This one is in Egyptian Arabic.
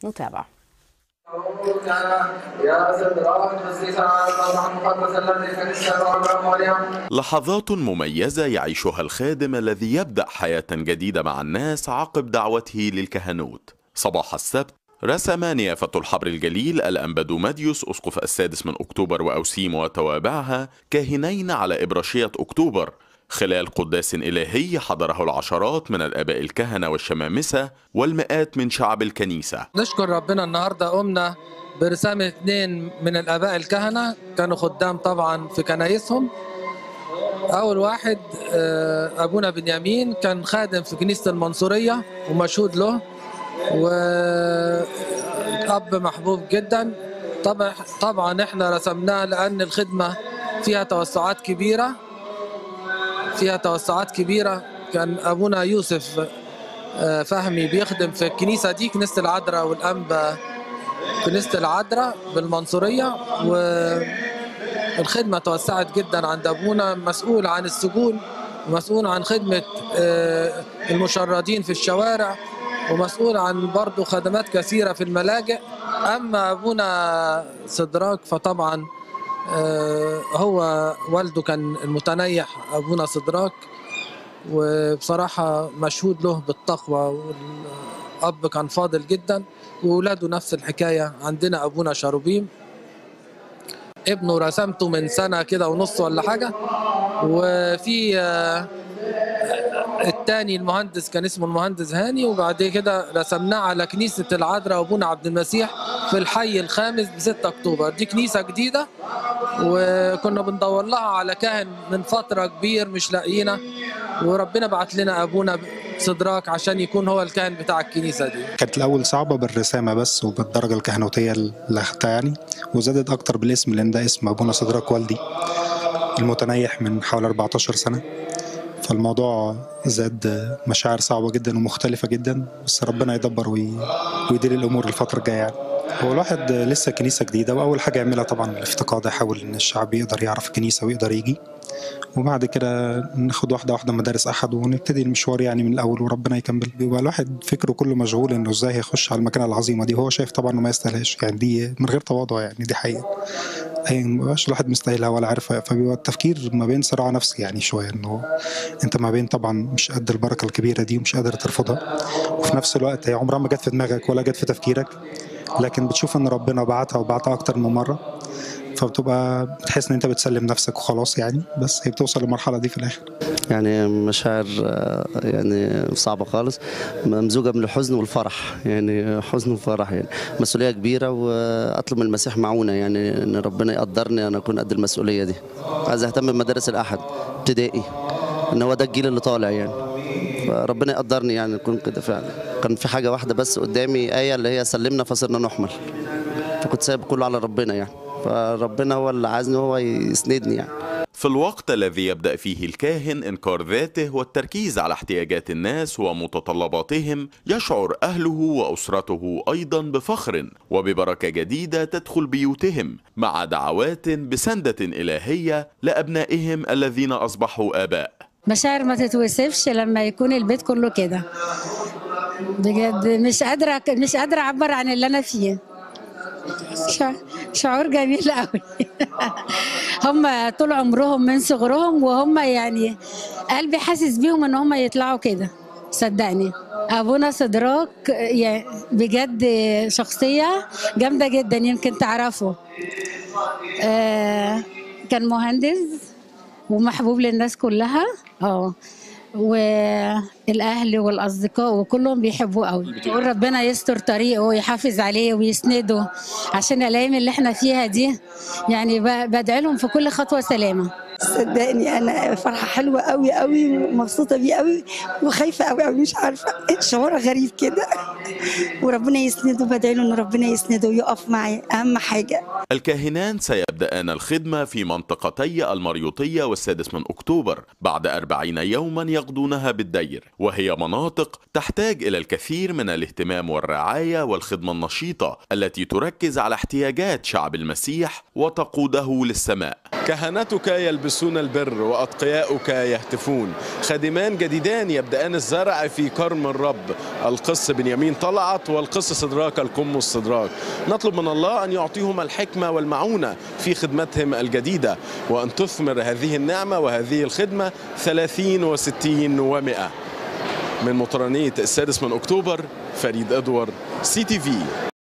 نتابع لحظات مميزة يعيشها الخادم الذي يبدأ حياة جديدة مع الناس عقب دعوته للكهنوت صباح السبت رسم نيافة الحبر الجليل الأنبادوماديوس أسقف السادس من أكتوبر وأوسيم وتوابعها كاهنين على إبراشية أكتوبر خلال قداس إلهي حضره العشرات من الآباء الكهنة والشمامسة والمئات من شعب الكنيسة نشكر ربنا النهارده قمنا برسامة اثنين من الآباء الكهنة كانوا خدام طبعا في كنايسهم أول واحد آه، أبونا بنيامين كان خادم في كنيسة المنصورية ومشهود له وأب محبوب جدا طبعا طبعا احنا رسمناه لأن الخدمة فيها توسعات كبيرة فيها توسعات كبيرة كان أبونا يوسف آه، فهمي بيخدم في الكنيسة دي كنيسة العذراء والأنبا كنيسة العذراء بالمنصورية والخدمة توسعت جدا عند أبونا مسؤول عن السجون ومسؤول عن خدمة آه، المشردين في الشوارع ومسؤول عن برضه خدمات كثيرة في الملاجئ أما أبونا صدراك فطبعا آه، هو والده كان المتنيح أبونا صدراك وبصراحة مشهود له بالتقوى والأب كان فاضل جدا وولاده نفس الحكاية عندنا أبونا شاروبيم ابنه رسمته من سنة كده ونص ولا حاجة وفي آه، التاني المهندس كان اسمه المهندس هاني وبعد كده رسمناه على كنيسة العذراء وابونا عبد المسيح في الحي الخامس ب 6 اكتوبر دي كنيسة جديدة وكنا بندور لها على كاهن من فترة كبير مش لاقينا وربنا بعت لنا ابونا صدراك عشان يكون هو الكاهن بتاع الكنيسة دي كانت الأول صعبة بالرسامة بس وبالدرجة الكهنوتية اللي أخدتها يعني وزادت أكتر بالاسم لأن ده اسم أبونا صدراك والدي المتنيح من حوالي 14 سنة فالموضوع زاد مشاعر صعبة جدا ومختلفة جدا بس ربنا يدبر وي... ويدير الأمور الفترة الجاية يعني هو الواحد لسه كنيسة جديدة وأول حاجة يعملها طبعا الافتقاد يحاول إن الشعب يقدر يعرف الكنيسة ويقدر يجي وبعد كده ناخد واحدة واحدة مدارس أحد ونبتدي المشوار يعني من الأول وربنا يكمل بيبقى الواحد فكره كله مشغول إنه إزاي هيخش على المكانة العظيمة دي وهو شايف طبعا إنه ما يستاهلهاش يعني دي من غير تواضع يعني دي حقيقة أي ما بقاش الواحد مستاهلها ولا عارفها فبيبقى التفكير ما بين صراع نفسي يعني شوية إنه أنت ما بين طبعا مش قد البركة الكبيرة دي ومش قادر ترفضها وفي نفس الوقت هي عمرها ما جت في دماغك ولا جت في تفكيرك لكن بتشوف إن ربنا بعتها وبعتها أكتر من مرة فبتبقى بتحس ان انت بتسلم نفسك وخلاص يعني بس هي بتوصل للمرحله دي في الاخر يعني مشاعر آه، يعني صعبة خالص ممزوجة من الحزن والفرح يعني حزن وفرح يعني مسؤولية كبيرة وأطلب من المسيح معونة يعني إن ربنا يقدرني أنا أكون قد المسؤولية دي عايز أهتم بمدارس الأحد ابتدائي إن هو ده الجيل اللي طالع يعني فربنا يقدرني يعني أكون كده فعلا كان في حاجة واحدة بس قدامي آية اللي هي سلمنا فصرنا نحمل فكنت سايب كله على ربنا يعني فربنا هو اللي عايزني هو يسندني يعني في الوقت الذي يبدأ فيه الكاهن إنكار ذاته والتركيز على احتياجات الناس ومتطلباتهم يشعر أهله وأسرته أيضا بفخر وببركة جديدة تدخل بيوتهم مع دعوات بسندة إلهية لأبنائهم الذين أصبحوا آباء مشاعر ما تتوصفش لما يكون البيت كله كده بجد مش قادرة مش قادرة أعبر عن اللي أنا فيه شع- شعور جميل قوي هم طول عمرهم من صغرهم وهم يعني قلبي حاسس بيهم ان هم يطلعوا كده صدقني ابونا صدراك يعني بجد شخصيه جامده جدا يمكن تعرفه آه كان مهندس ومحبوب للناس كلها اه والاهل والاصدقاء وكلهم بيحبوه قوي يقول ربنا يستر طريقه ويحافظ عليه ويسنده عشان الايام اللي احنا فيها دي يعني ب- بدعي لهم في كل خطوه سلامه صدقني انا فرحه حلوه قوي قوي ومبسوطه بيه قوي وخايفه قوي قوي مش عارفه شعور غريب كده وربنا يسنده بدعي له ان ربنا يسنده ويقف معي اهم حاجه الكاهنان سيبدأان الخدمة في منطقتي المريوطية والسادس من أكتوبر بعد أربعين يوما يقضونها بالدير وهي مناطق تحتاج إلى الكثير من الاهتمام والرعاية والخدمة النشيطة التي تركز على احتياجات شعب المسيح وتقوده للسماء كهنتك يلبسون البر وأتقياؤك يهتفون خادمان جديدان يبدأان الزرع في كرم الرب القس بنيامين طلعت والقس صدراك القم الصدراك نطلب من الله أن يعطيهم الحكمة والمعونة في خدمتهم الجديدة وأن تثمر هذه النعمة وهذه الخدمة ثلاثين وستين ومئة من مطرانية السادس من أكتوبر فريد أدوار سي تي في